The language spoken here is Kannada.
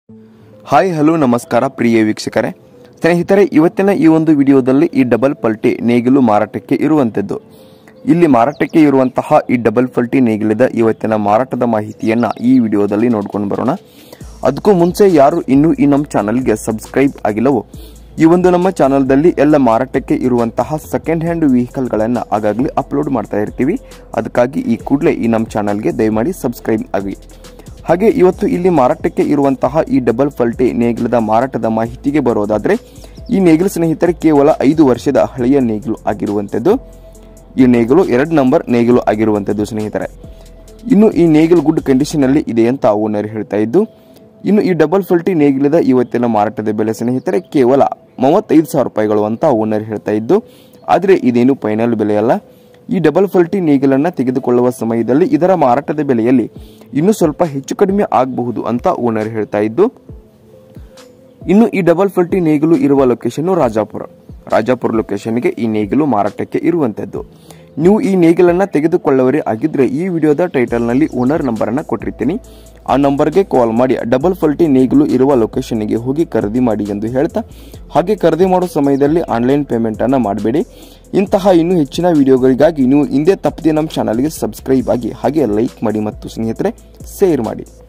ಹಾಯ್ ಹಲೋ ನಮಸ್ಕಾರ ಪ್ರಿಯ ವೀಕ್ಷಕರೇ ಸ್ನೇಹಿತರೆ ಇವತ್ತಿನ ಈ ಒಂದು ವಿಡಿಯೋದಲ್ಲಿ ಈ ಡಬಲ್ ಪಲ್ಟಿ ನೇಗಿಲು ಮಾರಾಟಕ್ಕೆ ಇರುವಂಥದ್ದು ಇಲ್ಲಿ ಮಾರಾಟಕ್ಕೆ ಇರುವಂತಹ ಈ ಡಬಲ್ ಪಲ್ಟಿ ನೇಗಿಲದ ಇವತ್ತಿನ ಮಾರಾಟದ ಮಾಹಿತಿಯನ್ನ ಈ ವಿಡಿಯೋದಲ್ಲಿ ನೋಡ್ಕೊಂಡು ಬರೋಣ ಅದಕ್ಕೂ ಮುಂಚೆ ಯಾರು ಇನ್ನೂ ಈ ನಮ್ಮ ಚಾನಲ್ಗೆ ಸಬ್ಸ್ಕ್ರೈಬ್ ಆಗಿಲ್ಲವೋ ಈ ಒಂದು ನಮ್ಮ ಚಾನಲ್ದಲ್ಲಿ ಎಲ್ಲ ಮಾರಾಟಕ್ಕೆ ಇರುವಂತಹ ಸೆಕೆಂಡ್ ಹ್ಯಾಂಡ್ ವೆಹಿಕಲ್ಗಳನ್ನು ಆಗಾಗಲೇ ಅಪ್ಲೋಡ್ ಮಾಡ್ತಾ ಇರ್ತೀವಿ ಅದಕ್ಕಾಗಿ ಈ ಕೂಡಲೇ ಈ ನಮ್ಮ ಚಾನಲ್ಗೆ ದಯಮಾಡಿ ಸಬ್ಸ್ಕ್ರೈಬ್ ಆಗಿ ಹಾಗೆ ಇವತ್ತು ಇಲ್ಲಿ ಮಾರಾಟಕ್ಕೆ ಇರುವಂತಹ ಈ ಡಬಲ್ ಫಲ್ಟಿ ನೇಗಿಲದ ಮಾರಾಟದ ಮಾಹಿತಿಗೆ ಬರೋದಾದ್ರೆ ಈ ನೇಗಿಲು ಸ್ನೇಹಿತರೆ ಕೇವಲ ಐದು ವರ್ಷದ ಹಳೆಯ ನೇಗಿಲು ಆಗಿರುವಂಥದ್ದು ಈ ನೇಗಿಲು ಎರಡು ನಂಬರ್ ನೇಗಿಲು ಆಗಿರುವಂಥದ್ದು ಸ್ನೇಹಿತರೆ ಇನ್ನು ಈ ನೇಗಿಲು ಗುಡ್ ಕಂಡೀಷನ್ ಅಲ್ಲಿ ಇದೆ ಅಂತ ಓನರ್ ಹೇಳ್ತಾ ಇದ್ದು ಇನ್ನು ಈ ಡಬಲ್ ಫಲ್ಟಿ ನೇಗಿಲದ ಇವತ್ತಿನ ಮಾರಾಟದ ಬೆಲೆ ಸ್ನೇಹಿತರೆ ಕೇವಲ ಮೂವತ್ತೈದು ಸಾವಿರ ರೂಪಾಯಿಗಳು ಅಂತ ಓನರ್ ಹೇಳ್ತಾ ಇದ್ದು ಆದರೆ ಇದೇನು ಫೈನಲ್ ಬೆಲೆಯಲ್ಲ ಈ ಡಬಲ್ ಫಲ್ಟಿ ನೇಗಿಲನ್ನ ತೆಗೆದುಕೊಳ್ಳುವ ಸಮಯದಲ್ಲಿ ಇದರ ಮಾರಾಟದ ಬೆಲೆಯಲ್ಲಿ ಇನ್ನೂ ಸ್ವಲ್ಪ ಹೆಚ್ಚು ಕಡಿಮೆ ಆಗಬಹುದು ಅಂತ ಓನರ್ ಹೇಳ್ತಾ ಇದ್ದು ಇನ್ನು ಈ ಡಬಲ್ ಫಲ್ಟಿ ನೇಗಿಲು ಇರುವ ಲೊಕೇಶನ್ ರಾಜಾಪುರ ರಾಜಾಪುರ ಲೊಕೇಶನ್ಗೆ ಈ ನೇಗಿಲು ಮಾರಾಟಕ್ಕೆ ಇರುವಂತದ್ದು ನೀವು ಈ ನೇಗಿಲನ್ನ ತೆಗೆದುಕೊಳ್ಳುವರೇ ಆಗಿದ್ರೆ ಈ ವಿಡಿಯೋದ ಟೈಟಲ್ನಲ್ಲಿ ಓನರ್ ನಂಬರ್ ಅನ್ನ ಕೊಟ್ಟಿರ್ತೀನಿ ಆ ನಂಬರ್ಗೆ ಕಾಲ್ ಮಾಡಿ ಡಬಲ್ ಫಲ್ಟಿ ನೇಗಿಲು ಇರುವ ಲೊಕೇಶನ್ಗೆ ಹೋಗಿ ಖರೀದಿ ಮಾಡಿ ಎಂದು ಹೇಳ್ತಾ ಹಾಗೆ ಖರೀದಿ ಮಾಡೋ ಸಮಯದಲ್ಲಿ ಆನ್ಲೈನ್ ಪೇಮೆಂಟ್ ಅನ್ನ ಮಾಡಬೇಡಿ ಇಂತಹ ಇನ್ನೂ ಹೆಚ್ಚಿನ ವಿಡಿಯೋಗಳಿಗಾಗಿ ನೀವು ಹಿಂದೆ ತಪ್ಪದೆ ನಮ್ಮ ಚಾನಲ್ಗೆ ಸಬ್ಸ್ಕ್ರೈಬ್ ಆಗಿ ಹಾಗೆ ಲೈಕ್ ಮಾಡಿ ಮತ್ತು ಸ್ನೇಹಿತರೆ ಶೇರ್ ಮಾಡಿ